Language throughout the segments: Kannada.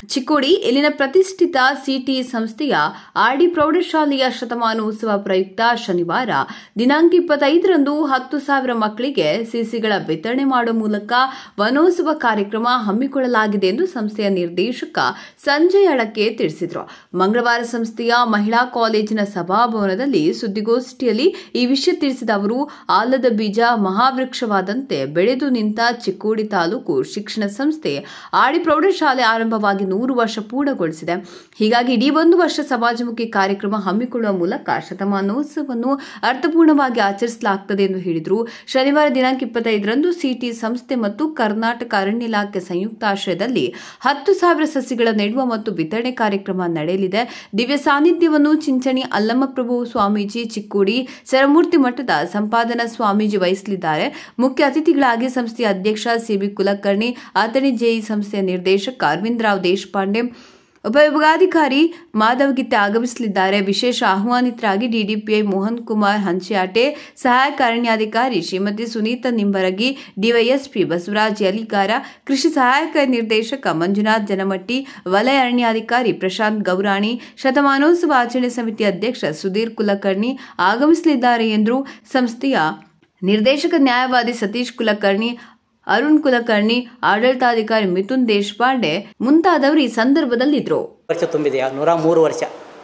ಚಿಕ್ಕೋಡಿ ಇಲ್ಲಿನ ಪ್ರತಿಷ್ಠಿತ ಸಿಟಿ ಸಂಸ್ಥೆಯ ಆರ್ಡಿ ಪ್ರೌಢಶಾಲೆಯ ಶತಮಾನೋತ್ಸವ ಪ್ರಯುಕ್ತ ಶನಿವಾರ ದಿನಾಂಕ ಇಪ್ಪತ್ತೈದರಂದು ಹತ್ತು ಸಾವಿರ ಮಕ್ಕಳಿಗೆ ಸಿಸಿಗಳ ವಿತರಣೆ ಮಾಡುವ ಮೂಲಕ ವನೋತ್ಸವ ಕಾರ್ಯಕ್ರಮ ಹಮ್ಮಿಕೊಳ್ಳಲಾಗಿದೆ ಎಂದು ಸಂಸ್ಥೆಯ ನಿರ್ದೇಶಕ ಸಂಜಯ್ ಅಳಕೆ ತಿಳಿಸಿದರು ಮಂಗಳವಾರ ಸಂಸ್ಥೆಯ ಮಹಿಳಾ ಕಾಲೇಜಿನ ಸಭಾಭವನದಲ್ಲಿ ಸುದ್ದಿಗೋಷ್ಠಿಯಲ್ಲಿ ಈ ವಿಷಯ ತಿಳಿಸಿದ ಅವರು ಆಲದ ಬೀಜ ಮಹಾವೃಕ್ಷವಾದಂತೆ ಬೆಳೆದು ನಿಂತ ಚಿಕ್ಕೋಡಿ ತಾಲೂಕು ಶಿಕ್ಷಣ ಸಂಸ್ಥೆ ಆಡಿ ಪ್ರೌಢಶಾಲೆ ಆರಂಭವಾಗಿ ನೂರು ವರ್ಷ ಪೂರ್ಣಗೊಳಿಸಿದೆ ಹೀಗಾಗಿ ಇಡೀ ಒಂದು ವರ್ಷ ಸಮಾಜಮುಖಿ ಕಾರ್ಯಕ್ರಮ ಹಮ್ಮಿಕೊಳ್ಳುವ ಮೂಲಕ ಶತಮಾನೋತ್ಸವವನ್ನು ಅರ್ಥಪೂರ್ಣವಾಗಿ ಆಚರಿಸಲಾಗುತ್ತದೆ ಎಂದು ಹೇಳಿದರು ಶನಿವಾರ ದಿನಾಂಕ ಇಪ್ಪತ್ತೈದರಂದು ಸಿಟಿ ಸಂಸ್ಥೆ ಮತ್ತು ಕರ್ನಾಟಕ ಅರಣ್ಯ ಇಲಾಖೆ ಸಂಯುಕ್ತಾಶ್ರಯದಲ್ಲಿ ಹತ್ತು ಸಾವಿರ ಸಸಿಗಳ ನೆಡುವ ಮತ್ತು ವಿತರಣೆ ಕಾರ್ಯಕ್ರಮ ನಡೆಯಲಿದೆ ದಿವ್ಯ ಸಾನ್ನಿಧ್ಯವನ್ನು ಚಿಂಚಣಿ ಅಲ್ಲಮಪ್ರಭು ಸ್ವಾಮೀಜಿ ಚಿಕ್ಕೋಡಿ ಸರಮೂರ್ತಿ ಮಠದ ಸಂಪಾದನಾ ಸ್ವಾಮೀಜಿ ವಹಿಸಲಿದ್ದಾರೆ ಮುಖ್ಯ ಅತಿಥಿಗಳಾಗಿ ಸಂಸ್ಥೆಯ ಅಧ್ಯಕ್ಷ ಸಿಬಿ ಕುಲಕರ್ಣಿ ಅಥಣಿ ಜೆಇ ಸಂಸ್ಥೆಯ ನಿರ್ದೇಶಕ ಅರವಿಂದ್ ರಾವ್ ದೇಶಪಾಂಡೆ ಉಪವಿಭಾಗಾಧಿಕಾರಿ ಮಾಧವ್ ಗಿತ್ತೆ ಆಗಮಿಸಲಿದ್ದಾರೆ ವಿಶೇಷ ಆಹ್ವಾನಿತರಾಗಿ ಡಿಡಿಪಿಐ ಮೋಹನ್ ಕುಮಾರ್ ಹಂಚಿಯಾಟೆ ಸಹಾಯಕ ಅರಣ್ಯಾಧಿಕಾರಿ ಶ್ರೀಮತಿ ಸುನೀತಾ ನಿಂಬರಗಿ ಡಿವೈಎಸ್ಪಿ ಬಸವರಾಜ್ ಯಲಿಗಾರ ಕೃಷಿ ಸಹಾಯಕ ನಿರ್ದೇಶಕ ಮಂಜುನಾಥ್ ಜನಮಟ್ಟಿ ವಲಯ ಅರಣ್ಯಾಧಿಕಾರಿ ಪ್ರಶಾಂತ್ ಗೌರಾಣಿ ಶತಮಾನೋತ್ಸವ ಆಚರಣೆ ಸಮಿತಿ ಅಧ್ಯಕ್ಷ ಸುಧೀರ್ ಕುಲಕರ್ಣಿ ಆಗಮಿಸಲಿದ್ದಾರೆ ಎಂದರು ಸಂಸ್ಥೆಯ ನಿರ್ದೇಶಕ ನ್ಯಾಯವಾದಿ ಸತೀಶ್ ಕುಲಕರ್ಣಿ ಅರುಣ್ ಕುಲಕರ್ಣಿ ಆಡಳಿತಾಧಿಕಾರಿ ಮಿಥುನ್ ದೇಶಪಾಂಡೆ ಮುಂತಾದವರು ಈ ಸಂದರ್ಭದಲ್ಲಿದ್ದರು ವರ್ಷ ತುಂಬಿದೆ ನೂರ ಮೂರು ವರ್ಷ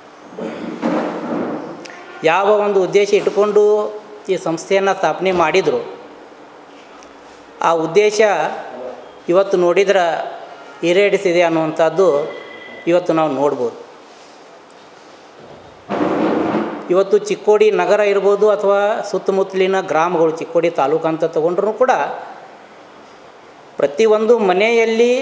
ಯಾವ ಒಂದು ಉದ್ದೇಶ ಇಟ್ಟುಕೊಂಡು ಈ ಸಂಸ್ಥೆಯನ್ನು ಸ್ಥಾಪನೆ ಮಾಡಿದರು ಆ ಉದ್ದೇಶ ಇವತ್ತು ನೋಡಿದ್ರೆ ಈಡೇರಿಸಿದೆ ಅನ್ನುವಂಥದ್ದು ಇವತ್ತು ನಾವು ನೋಡ್ಬೋದು ಇವತ್ತು ಚಿಕ್ಕೋಡಿ ನಗರ ಇರ್ಬೋದು ಅಥವಾ ಸುತ್ತಮುತ್ತಲಿನ ಗ್ರಾಮಗಳು ಚಿಕ್ಕೋಡಿ ತಾಲೂಕು ಅಂತ ತಗೊಂಡ್ರೂ ಕೂಡ ಪ್ರತಿಯೊಂದು ಮನೆಯಲ್ಲಿ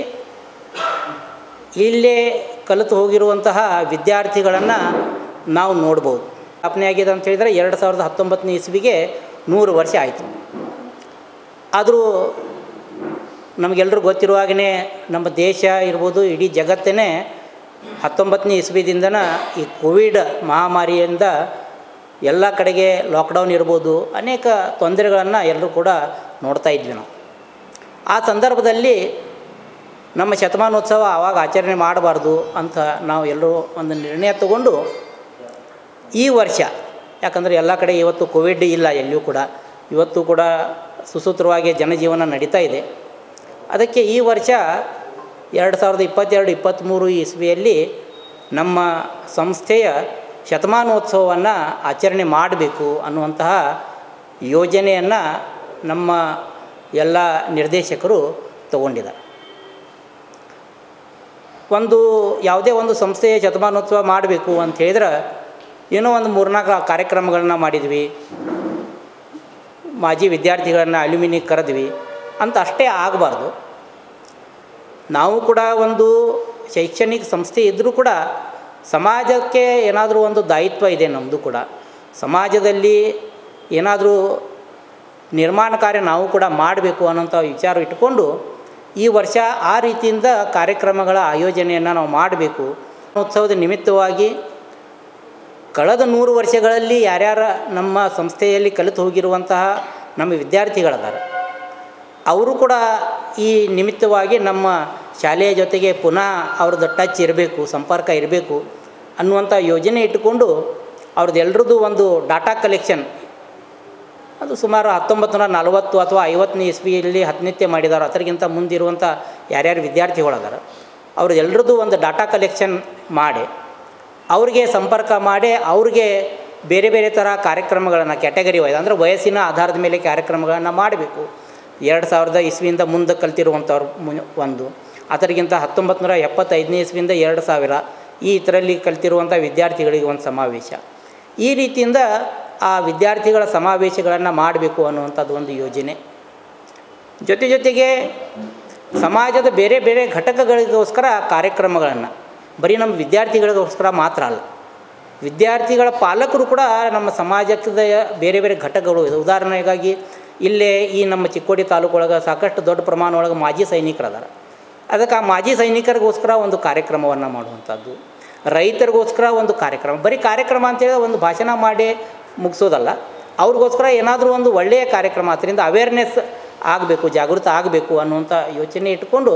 ಇಲ್ಲೇ ಕಲಿತು ಹೋಗಿರುವಂತಹ ವಿದ್ಯಾರ್ಥಿಗಳನ್ನು ನಾವು ನೋಡ್ಬೋದು ಸ್ಥಾಪನೆ ಆಗಿದೆ ಅಂತ ಹೇಳಿದರೆ ಎರಡು ಸಾವಿರದ ಹತ್ತೊಂಬತ್ತನೇ ಇಸ್ವಿಗೆ ನೂರು ವರ್ಷ ಆಯಿತು ಆದರೂ ನಮಗೆಲ್ಲರೂ ಗೊತ್ತಿರುವ ಹಾಗೆಯೇ ನಮ್ಮ ದೇಶ ಇರ್ಬೋದು ಇಡೀ ಜಗತ್ತೇ ಹತ್ತೊಂಬತ್ತನೇ ಇಸ್ವಿದಿಂದನ ಈ ಕೋವಿಡ್ ಮಹಾಮಾರಿಯಿಂದ ಎಲ್ಲ ಕಡೆಗೆ ಲಾಕ್ಡೌನ್ ಇರ್ಬೋದು ಅನೇಕ ತೊಂದರೆಗಳನ್ನು ಎಲ್ಲರೂ ಕೂಡ ನೋಡ್ತಾ ಇದ್ವಿ ನಾವು ಆ ಸಂದರ್ಭದಲ್ಲಿ ನಮ್ಮ ಶತಮಾನೋತ್ಸವ ಆವಾಗ ಆಚರಣೆ ಮಾಡಬಾರ್ದು ಅಂತ ನಾವು ಎಲ್ಲರೂ ಒಂದು ನಿರ್ಣಯ ತಗೊಂಡು ಈ ವರ್ಷ ಯಾಕಂದರೆ ಎಲ್ಲ ಕಡೆ ಇವತ್ತು ಕೋವಿಡ್ ಇಲ್ಲ ಎಲ್ಲಿಯೂ ಕೂಡ ಇವತ್ತು ಕೂಡ ಸುಸೂತ್ರವಾಗಿ ಜನಜೀವನ ನಡೀತಾ ಇದೆ ಅದಕ್ಕೆ ಈ ವರ್ಷ ಎರಡು ಸಾವಿರದ ಇಪ್ಪತ್ತೆರಡು ಇಪ್ಪತ್ತ್ಮೂರು ಇಸ್ವಿಯಲ್ಲಿ ನಮ್ಮ ಸಂಸ್ಥೆಯ ಶತಮಾನೋತ್ಸವವನ್ನು ಆಚರಣೆ ಮಾಡಬೇಕು ಅನ್ನುವಂತಹ ಯೋಜನೆಯನ್ನು ನಮ್ಮ ಎಲ್ಲ ನಿರ್ದೇಶಕರು ತಗೊಂಡಿದ್ದಾರೆ ಒಂದು ಯಾವುದೇ ಒಂದು ಸಂಸ್ಥೆಯ ಶತಮಾನೋತ್ಸವ ಮಾಡಬೇಕು ಅಂತ ಹೇಳಿದ್ರೆ ಏನೋ ಒಂದು ಮೂರ್ನಾಲ್ಕು ಕಾರ್ಯಕ್ರಮಗಳನ್ನ ಮಾಡಿದ್ವಿ ಮಾಜಿ ವಿದ್ಯಾರ್ಥಿಗಳನ್ನು ಅಲ್ಯೂಮಿನಿ ಕರೆದ್ವಿ ಅಂತ ಅಷ್ಟೇ ಆಗಬಾರ್ದು ನಾವು ಕೂಡ ಒಂದು ಶೈಕ್ಷಣಿಕ ಸಂಸ್ಥೆ ಇದ್ದರೂ ಕೂಡ ಸಮಾಜಕ್ಕೆ ಏನಾದರೂ ಒಂದು ದಾಯಿತ್ವ ಇದೆ ನಮ್ಮದು ಕೂಡ ಸಮಾಜದಲ್ಲಿ ಏನಾದರೂ ನಿರ್ಮಾಣ ಕಾರ್ಯ ನಾವು ಕೂಡ ಮಾಡಬೇಕು ಅನ್ನೋಂಥ ವಿಚಾರ ಇಟ್ಕೊಂಡು ಈ ವರ್ಷ ಆ ರೀತಿಯಿಂದ ಕಾರ್ಯಕ್ರಮಗಳ ಆಯೋಜನೆಯನ್ನು ನಾವು ಮಾಡಬೇಕು ಉತ್ಸವದ ನಿಮಿತ್ತವಾಗಿ ಕಳೆದ ನೂರು ವರ್ಷಗಳಲ್ಲಿ ಯಾರ್ಯಾರ ನಮ್ಮ ಸಂಸ್ಥೆಯಲ್ಲಿ ಕಲಿತು ಹೋಗಿರುವಂತಹ ನಮ್ಮ ವಿದ್ಯಾರ್ಥಿಗಳದಾರ ಅವರು ಕೂಡ ಈ ನಿಮಿತ್ತವಾಗಿ ನಮ್ಮ ಶಾಲೆಯ ಜೊತೆಗೆ ಪುನಃ ಅವ್ರದ್ದು ಟಚ್ ಇರಬೇಕು ಸಂಪರ್ಕ ಇರಬೇಕು ಅನ್ನುವಂಥ ಯೋಜನೆ ಇಟ್ಟುಕೊಂಡು ಅವ್ರದ್ದು ಎಲ್ರದ್ದು ಒಂದು ಡಾಟಾ ಕಲೆಕ್ಷನ್ ಅದು ಸುಮಾರು ಹತ್ತೊಂಬತ್ತು ನೂರ ನಲವತ್ತು ಅಥವಾ ಐವತ್ತನೇ ಇಸ್ವಿಯಲ್ಲಿ ಹತ್ತನಿತ್ಯ ಮಾಡಿದಾರೋ ಅದರಿಗಿಂತ ಮುಂದಿರುವಂಥ ಯಾರ್ಯಾರು ವಿದ್ಯಾರ್ಥಿಗಳದಾರ ಅವ್ರದ್ದು ಎಲ್ರದ್ದು ಒಂದು ಡಾಟಾ ಕಲೆಕ್ಷನ್ ಮಾಡಿ ಅವ್ರಿಗೆ ಸಂಪರ್ಕ ಮಾಡಿ ಅವ್ರಿಗೆ ಬೇರೆ ಬೇರೆ ಥರ ಕಾರ್ಯಕ್ರಮಗಳನ್ನು ಕ್ಯಾಟಗರಿ ವೈಸ್ ಅಂದರೆ ವಯಸ್ಸಿನ ಆಧಾರದ ಮೇಲೆ ಕಾರ್ಯಕ್ರಮಗಳನ್ನು ಮಾಡಬೇಕು ಎರಡು ಸಾವಿರದ ಇಸ್ವಿಯಿಂದ ಮುಂದೆ ಕಲ್ತಿರುವಂಥವ್ರು ಮು ಒಂದು ಅದರಿಗಿಂತ ಹತ್ತೊಂಬತ್ತು ನೂರ ಎಪ್ಪತ್ತೈದನೇ ಇಸ್ವಿಯಿಂದ ಎರಡು ಸಾವಿರ ಈ ಇದರಲ್ಲಿ ಕಲ್ತಿರುವಂಥ ವಿದ್ಯಾರ್ಥಿಗಳಿಗೆ ಒಂದು ಸಮಾವೇಶ ಈ ರೀತಿಯಿಂದ ಆ ವಿದ್ಯಾರ್ಥಿಗಳ ಸಮಾವೇಶಗಳನ್ನು ಮಾಡಬೇಕು ಅನ್ನುವಂಥದ್ದು ಒಂದು ಯೋಜನೆ ಜೊತೆ ಜೊತೆಗೆ ಸಮಾಜದ ಬೇರೆ ಬೇರೆ ಘಟಕಗಳಿಗೋಸ್ಕರ ಕಾರ್ಯಕ್ರಮಗಳನ್ನು ಬರೀ ನಮ್ಮ ವಿದ್ಯಾರ್ಥಿಗಳಿಗೋಸ್ಕರ ಮಾತ್ರ ಅಲ್ಲ ವಿದ್ಯಾರ್ಥಿಗಳ ಪಾಲಕರು ಕೂಡ ನಮ್ಮ ಸಮಾಜದ ಬೇರೆ ಬೇರೆ ಘಟಕಗಳು ಇದೆ ಉದಾಹರಣೆಗಾಗಿ ಇಲ್ಲೇ ಈ ನಮ್ಮ ಚಿಕ್ಕೋಡಿ ತಾಲೂಕು ಒಳಗೆ ಸಾಕಷ್ಟು ದೊಡ್ಡ ಪ್ರಮಾಣ ಒಳಗೆ ಮಾಜಿ ಸೈನಿಕರು ಅದಾರ ಅದಕ್ಕೆ ಆ ಮಾಜಿ ಸೈನಿಕರಿಗೋಸ್ಕರ ಒಂದು ಕಾರ್ಯಕ್ರಮವನ್ನು ಮಾಡುವಂಥದ್ದು ರೈತರಿಗೋಸ್ಕರ ಒಂದು ಕಾರ್ಯಕ್ರಮ ಬರೀ ಕಾರ್ಯಕ್ರಮ ಅಂತೇಳಿ ಒಂದು ಭಾಷಣ ಮಾಡಿ ಮುಗಿಸೋದಲ್ಲ ಅವ್ರಿಗೋಸ್ಕರ ಏನಾದರೂ ಒಂದು ಒಳ್ಳೆಯ ಕಾರ್ಯಕ್ರಮ ಅದರಿಂದ ಅವೇರ್ನೆಸ್ ಆಗಬೇಕು ಜಾಗೃತ ಆಗಬೇಕು ಅನ್ನುವಂಥ ಯೋಚನೆ ಇಟ್ಕೊಂಡು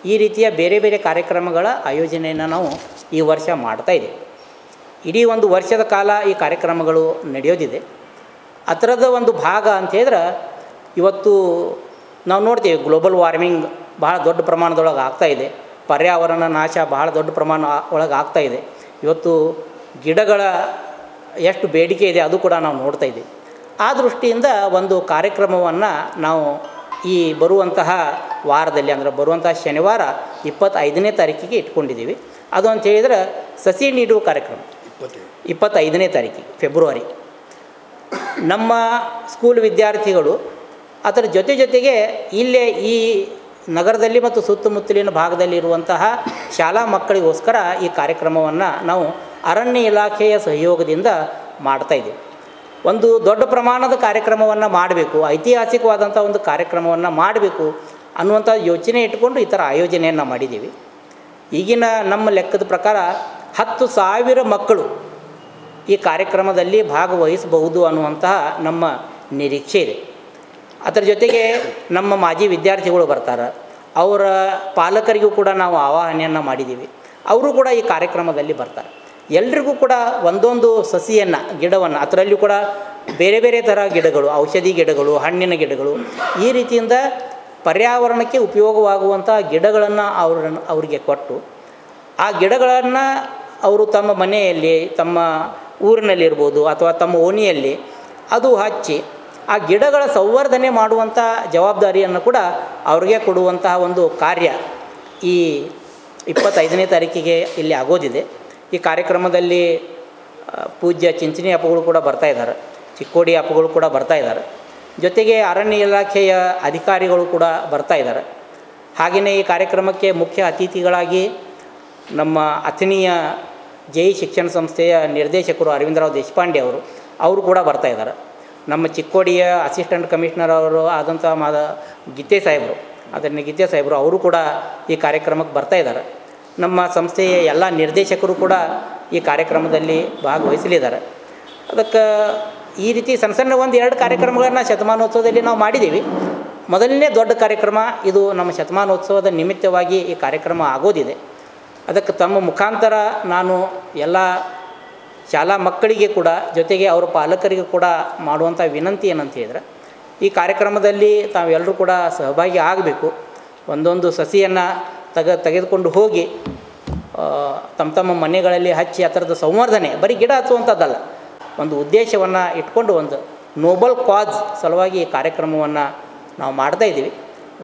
ಈ ರೀತಿಯ ಬೇರೆ ಬೇರೆ ಕಾರ್ಯಕ್ರಮಗಳ ಆಯೋಜನೆಯನ್ನು ನಾವು ಈ ವರ್ಷ ಮಾಡ್ತಾ ಇದ್ದೀವಿ ಇಡೀ ಒಂದು ವರ್ಷದ ಕಾಲ ಈ ಕಾರ್ಯಕ್ರಮಗಳು ನಡೆಯೋದಿದೆ ಆ ಥರದ ಒಂದು ಭಾಗ ಅಂತ ಹೇಳಿದ್ರೆ ಇವತ್ತು ನಾವು ನೋಡ್ತೀವಿ ಗ್ಲೋಬಲ್ ವಾರ್ಮಿಂಗ್ ಬಹಳ ದೊಡ್ಡ ಪ್ರಮಾಣದೊಳಗೆ ಆಗ್ತಾಯಿದೆ ಪರ್ಯಾವರಣ ನಾಶ ಬಹಳ ದೊಡ್ಡ ಪ್ರಮಾಣ ಒಳಗೆ ಆಗ್ತಾಯಿದೆ ಇವತ್ತು ಗಿಡಗಳ ಎಷ್ಟು ಬೇಡಿಕೆ ಇದೆ ಅದು ಕೂಡ ನಾವು ನೋಡ್ತಾ ಇದ್ದೀವಿ ಆ ದೃಷ್ಟಿಯಿಂದ ಒಂದು ಕಾರ್ಯಕ್ರಮವನ್ನು ನಾವು ಈ ಬರುವಂತಹ ವಾರದಲ್ಲಿ ಅಂದರೆ ಬರುವಂತಹ ಶನಿವಾರ ಇಪ್ಪತ್ತೈದನೇ ತಾರೀಕಿಗೆ ಇಟ್ಕೊಂಡಿದ್ದೀವಿ ಅದು ಅಂತ ಹೇಳಿದ್ರೆ ಸಸಿ ನೀಡುವ ಕಾರ್ಯಕ್ರಮ ಇಪ್ಪತ್ತೈದನೇ ತಾರೀಕಿಗೆ ಫೆಬ್ರವರಿ ನಮ್ಮ ಸ್ಕೂಲ್ ವಿದ್ಯಾರ್ಥಿಗಳು ಅದರ ಜೊತೆ ಜೊತೆಗೆ ಇಲ್ಲೇ ಈ ನಗರದಲ್ಲಿ ಮತ್ತು ಸುತ್ತಮುತ್ತಲಿನ ಭಾಗದಲ್ಲಿ ಇರುವಂತಹ ಶಾಲಾ ಮಕ್ಕಳಿಗೋಸ್ಕರ ಈ ಕಾರ್ಯಕ್ರಮವನ್ನು ನಾವು ಅರಣ್ಯ ಇಲಾಖೆಯ ಸಹಯೋಗದಿಂದ ಮಾಡ್ತಾಯಿದ್ದೀವಿ ಒಂದು ದೊಡ್ಡ ಪ್ರಮಾಣದ ಕಾರ್ಯಕ್ರಮವನ್ನು ಮಾಡಬೇಕು ಐತಿಹಾಸಿಕವಾದಂಥ ಒಂದು ಕಾರ್ಯಕ್ರಮವನ್ನು ಮಾಡಬೇಕು ಅನ್ನುವಂಥ ಯೋಚನೆ ಇಟ್ಕೊಂಡು ಈ ಥರ ಆಯೋಜನೆಯನ್ನು ಮಾಡಿದ್ದೀವಿ ಈಗಿನ ನಮ್ಮ ಲೆಕ್ಕದ ಪ್ರಕಾರ ಹತ್ತು ಸಾವಿರ ಮಕ್ಕಳು ಈ ಕಾರ್ಯಕ್ರಮದಲ್ಲಿ ಭಾಗವಹಿಸಬಹುದು ಅನ್ನುವಂತಹ ನಮ್ಮ ನಿರೀಕ್ಷೆ ಇದೆ ಅದರ ಜೊತೆಗೆ ನಮ್ಮ ಮಾಜಿ ವಿದ್ಯಾರ್ಥಿಗಳು ಬರ್ತಾರೆ ಅವರ ಪಾಲಕರಿಗೂ ಕೂಡ ನಾವು ಆವಾಹನೆಯನ್ನು ಮಾಡಿದ್ದೀವಿ ಅವರು ಕೂಡ ಈ ಕಾರ್ಯಕ್ರಮದಲ್ಲಿ ಬರ್ತಾರೆ ಎಲ್ರಿಗೂ ಕೂಡ ಒಂದೊಂದು ಸಸಿಯನ್ನು ಗಿಡವನ್ನು ಅದರಲ್ಲೂ ಕೂಡ ಬೇರೆ ಬೇರೆ ಥರ ಗಿಡಗಳು ಔಷಧಿ ಗಿಡಗಳು ಹಣ್ಣಿನ ಗಿಡಗಳು ಈ ರೀತಿಯಿಂದ ಪರ್ಯಾವರಣಕ್ಕೆ ಉಪಯೋಗವಾಗುವಂಥ ಗಿಡಗಳನ್ನು ಅವ್ರನ್ನ ಅವರಿಗೆ ಕೊಟ್ಟು ಆ ಗಿಡಗಳನ್ನು ಅವರು ತಮ್ಮ ಮನೆಯಲ್ಲಿ ತಮ್ಮ ಊರಿನಲ್ಲಿರ್ಬೋದು ಅಥವಾ ತಮ್ಮ ಓಣಿಯಲ್ಲಿ ಅದು ಹಚ್ಚಿ ಆ ಗಿಡಗಳ ಸಂವರ್ಧನೆ ಮಾಡುವಂಥ ಜವಾಬ್ದಾರಿಯನ್ನು ಕೂಡ ಅವ್ರಿಗೆ ಕೊಡುವಂತಹ ಒಂದು ಕಾರ್ಯ ಈ ಇಪ್ಪತ್ತೈದನೇ ತಾರೀಕಿಗೆ ಇಲ್ಲಿ ಆಗೋದಿದೆ ಈ ಕಾರ್ಯಕ್ರಮದಲ್ಲಿ ಆ, ಪೂಜ್ಯ ಚಿಂಚಣಿ ಅಪ್ಪಗಳು ಕೂಡ ಬರ್ತಾ ಇದ್ದಾರೆ ಚಿಕ್ಕೋಡಿ ಅಪ್ಪಗಳು ಕೂಡ ಬರ್ತಾ ಇದ್ದಾರೆ ಜೊತೆಗೆ ಅರಣ್ಯ ಇಲಾಖೆಯ ಅಧಿಕಾರಿಗಳು ಕೂಡ ಬರ್ತಾ ಇದ್ದಾರೆ ಹಾಗೆಯೇ ಈ ಕಾರ್ಯಕ್ರಮಕ್ಕೆ ಮುಖ್ಯ ಅತಿಥಿಗಳಾಗಿ ನಮ್ಮ ಅಥಣಿಯ ಜೈ ಶಿಕ್ಷಣ ಸಂಸ್ಥೆಯ ನಿರ್ದೇಶಕರು ಅರವಿಂದರಾವ್ ದೇಶಪಾಂಡೆ ಅವರು ಅವರು ಕೂಡ ಬರ್ತಾ ಇದ್ದಾರೆ ನಮ್ಮ ಚಿಕ್ಕೋಡಿಯ ಅಸಿಸ್ಟೆಂಟ್ ಕಮಿಷನರ್ ಅವರು ಆದಂಥ ಮಾದ ಗೀತೆ ಸಾಹೇಬರು ಅದನ್ನು ಗೀತೆ ಸಾಹೇಬರು ಅವರು ಕೂಡ ಈ ಕಾರ್ಯಕ್ರಮಕ್ಕೆ ಬರ್ತಾ ಇದ್ದಾರೆ ನಮ್ಮ ಸಂಸ್ಥೆಯ ಎಲ್ಲ ನಿರ್ದೇಶಕರು ಕೂಡ ಈ ಕಾರ್ಯಕ್ರಮದಲ್ಲಿ ಭಾಗವಹಿಸಲಿದ್ದಾರೆ ಅದಕ್ಕೆ ಈ ರೀತಿ ಸಣ್ಣ ಸಣ್ಣ ಒಂದು ಎರಡು ಕಾರ್ಯಕ್ರಮಗಳನ್ನು ಶತಮಾನೋತ್ಸವದಲ್ಲಿ ನಾವು ಮಾಡಿದ್ದೀವಿ ಮೊದಲನೇ ದೊಡ್ಡ ಕಾರ್ಯಕ್ರಮ ಇದು ನಮ್ಮ ಶತಮಾನೋತ್ಸವದ ನಿಮಿತ್ತವಾಗಿ ಈ ಕಾರ್ಯಕ್ರಮ ಆಗೋದಿದೆ ಅದಕ್ಕೆ ತಮ್ಮ ಮುಖಾಂತರ ನಾನು ಎಲ್ಲ ಶಾಲಾ ಮಕ್ಕಳಿಗೆ ಕೂಡ ಜೊತೆಗೆ ಅವರ ಪಾಲಕರಿಗೆ ಕೂಡ ಮಾಡುವಂಥ ವಿನಂತಿ ಏನಂತ ಹೇಳಿದ್ರೆ ಈ ಕಾರ್ಯಕ್ರಮದಲ್ಲಿ ತಾವೆಲ್ಲರೂ ಕೂಡ ಸಹಭಾಗಿ ಆಗಬೇಕು ಒಂದೊಂದು ಸಸಿಯನ್ನು ತೆಗೆ ತೆಗೆದುಕೊಂಡು ಹೋಗಿ ಆ, ತಮ್ಮ ತಮ್ಮ ಮನೆಗಳಲ್ಲಿ ಹಚ್ಚಿ ಆ ಥರದ ಸಂವರ್ಧನೆ ಬರೀ ಗಿಡ ಹಚ್ಚುವಂಥದ್ದಲ್ಲ ಒಂದು ಉದ್ದೇಶವನ್ನು ಇಟ್ಕೊಂಡು ಒಂದು ನೋಬಲ್ ಕಾಸ್ ಸಲುವಾಗಿ ಈ ಕಾರ್ಯಕ್ರಮವನ್ನು ನಾವು ಮಾಡ್ತಾ ಇದ್ದೀವಿ